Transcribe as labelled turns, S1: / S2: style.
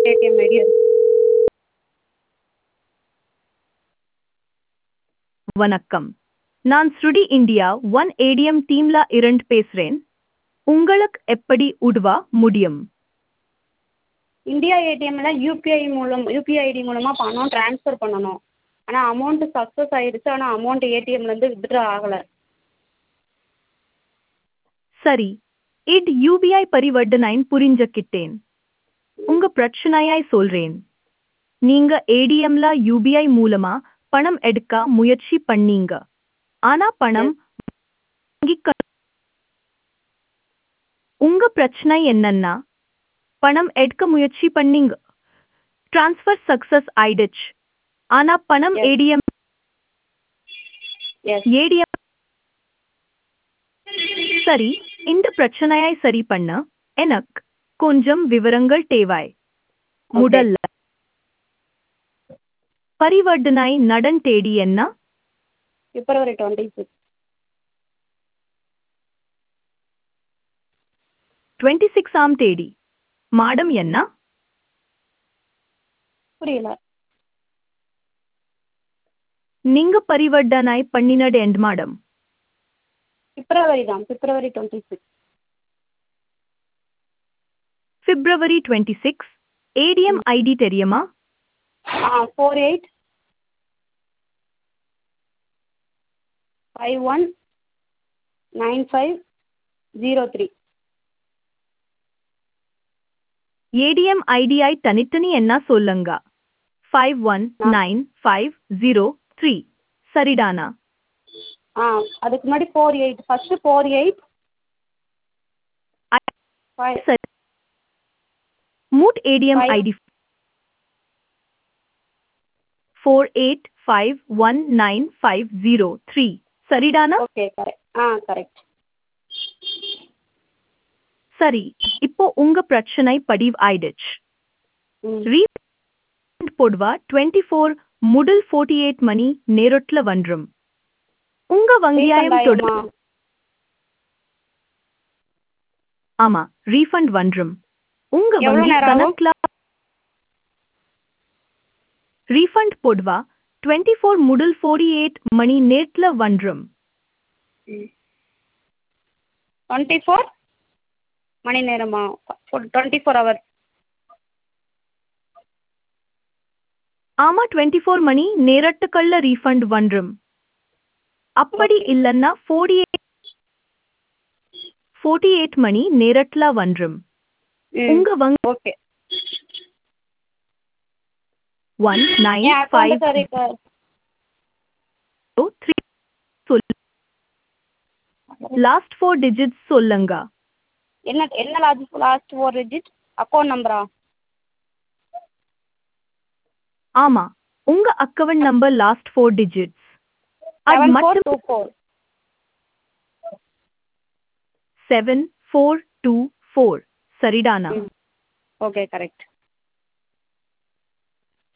S1: ATM ID
S2: வணக்கம் நான் ஸ்ருடி இந்தியா ஒன் ஏடிஎம் டீம்ல இருந்து பேசுறேன் உங்களுக்கு எப்படி உதவ முடியும்
S1: இந்தியா ஏடிஎம்ல யூபிஐ மூலம் யூபிஐ ஐடி மூலமாக பணம் ட்ரான்ஸ்ஃபர் பண்ணணும் ஆனால் அமௌண்ட்டு சக்ஸஸ் ஆயிடுச்சு ஆனால் அமௌண்ட் ஏடிஎம்லேருந்து வித்ட்ரா ஆகலை
S2: சரி இட் யூபிஐ பரிவர்த்தனைன் புரிஞ்சுக்கிட்டேன் உங்க பிரச்சனையாய் சொல்றேன் நீங்க ஏடிஎம்ல யூபிஐ மூலமா பணம் எடுக்க முயற்சி பண்ணீங்க ஆனா பணம் வங்கிக்க- உங்க பிரச்சனை என்னன்னா பணம் எடுக்க முயற்சி பண்ணீங்க ட்ரான்ஸ்ஃபர் சக்சஸ் ஆயிடுச்சு ஆனா பணம்
S1: Yes.
S2: ஏடிஎம்
S1: எஸ்
S2: ஏடிஎம் சரி இந்த பிரச்சனையை சரி பண்ண எனக்கு கொஞ்சம் விவரங்கள் தேவை முதல்ல பரிவர்த்தனை நடன் தேடி என்ன
S1: பிப்ரவரி டுவெண்ட்டி சிக்ஸ்
S2: டுவெண்ட்டி சிக்ஸாம் தேதி மாடம் என்ன
S1: புரியல
S2: நீங்க பரிவர்த்தனை பண்ணினது எண்ட் மாடம்
S1: பிப்ரவரி தான் February twenty six
S2: February twenty six ATM ID தெரியுமா
S1: ஆ four eight five one nine five zero three
S2: ATM ID தனித்தனி என்ன சொல்லுங்க five one nine five zero three சரிடானா
S1: ஆ அதுக்கு முன்னாடி four eight first four eight five
S2: சரி மூட் ATM
S1: Five.
S2: ID four eight five one nine five zero three சரிடானா
S1: ஓகே கரெக்ட் ஆ கரெக்ட்
S2: சரி இப்போ உங்க பிரச்சனை படிவ் ஆயிடுச்சு
S1: ம்
S2: ரீஃபண்ட் போடுவா டுவெண்ட்டி ஃபோர் முதல் ஃபோர்ட்டி எயிட் மணி நேரத்துல வந்துரும் உங்க வங்கியாயம்
S1: Refund
S2: தொட
S1: ஆயிருமா?
S2: ஆமா ரீஃபண்ட் வந்துரும் உங்க
S1: எவ்வளவு
S2: வங்கி
S1: நேரம் ஆகும்?
S2: கணக்குல ரீஃபண்ட் போடுவா டுவெண்ட்டி ஃபோர் முதல் ஃபோர்ட்டி எயிட் மணி நேரத்துல வந்துரும்
S1: டுவெண்ட்டி ஃபோர் மணி நேரமா டுவெண்ட்டி ஃபோர் ஹவர்
S2: ஆமா டுவெண்ட்டி ஃபோர் மணி நேரத்துக்குள்ள ரீஃபண்ட் வந்துரும் அப்படி
S1: Okay.
S2: இல்லைன்னா ஃபோர்ட்டி எயிட் ஃபோர்ட்டி எயிட் மணி நேரத்துல வந்துரும் உங்க வங்கி
S1: ஓகே
S2: ஒன் நைன்
S1: என்
S2: ஃபைவ்
S1: அக்கௌண்ட் சரி சார்
S2: த்ரீ சொல் லாஸ்ட் ஃபோர் டிஜிட்ஸ் சொல்லுங்க
S1: என்ன என்ன last last four digit account நம்பரா
S2: ஆமா உங்க account number last four digits அது
S1: செவன் ஃபோர்
S2: மட்டும்
S1: two four
S2: seven four two four சரிடானா
S1: ஓகே கரெக்ட்